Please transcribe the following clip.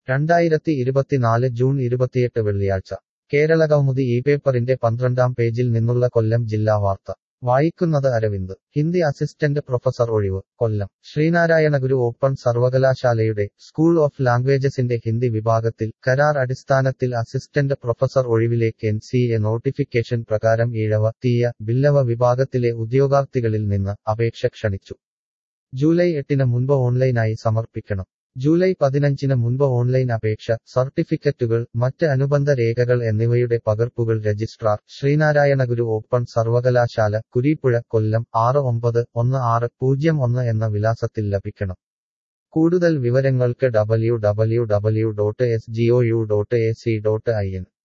രണ്ടായിരത്തി ഇരുപത്തിനാല് ജൂൺ ഇരുപത്തിയെട്ട് വെള്ളിയാഴ്ച കേരള കൗമുദി ഈ പേപ്പറിന്റെ പന്ത്രണ്ടാം പേജിൽ നിന്നുള്ള കൊല്ലം ജില്ലാ വാർത്ത വായിക്കുന്നത് അരവിന്ദ് ഹിന്ദി അസിസ്റ്റന്റ് പ്രൊഫസർ ഒഴിവ് കൊല്ലം ശ്രീനാരായണഗുരു ഓപ്പൺ സർവകലാശാലയുടെ സ്കൂൾ ഓഫ് ലാംഗ്വേജസിന്റെ ഹിന്ദി വിഭാഗത്തിൽ കരാർ അടിസ്ഥാനത്തിൽ അസിസ്റ്റന്റ് പ്രൊഫസർ ഒഴിവിലേക്ക് എൻ സി എ നോട്ടിഫിക്കേഷൻ പ്രകാരം ഈഴവ തീയ ബില്ലവ വിഭാഗത്തിലെ ഉദ്യോഗാർത്ഥികളിൽ നിന്ന് അപേക്ഷ ക്ഷണിച്ചു ജൂലൈ എട്ടിന് മുൻപ് ഓൺലൈനായി സമർപ്പിക്കണം ജൂലൈ പതിനഞ്ചിന് മുൻപ് ഓൺലൈൻ അപേക്ഷ സർട്ടിഫിക്കറ്റുകൾ മറ്റ് അനുബന്ധ രേഖകൾ എന്നിവയുടെ പകർപ്പുകൾ രജിസ്ട്രാർ ശ്രീനാരായണഗുരു ഓപ്പൺ സർവകലാശാല കുരീപ്പുഴ കൊല്ലം ആറ് ഒമ്പത് ഒന്ന് ആറ് പൂജ്യം ഒന്ന് എന്ന വിലാസത്തിൽ ലഭിക്കണം കൂടുതൽ വിവരങ്ങൾക്ക് W W W dot S G O U dot A C dot I N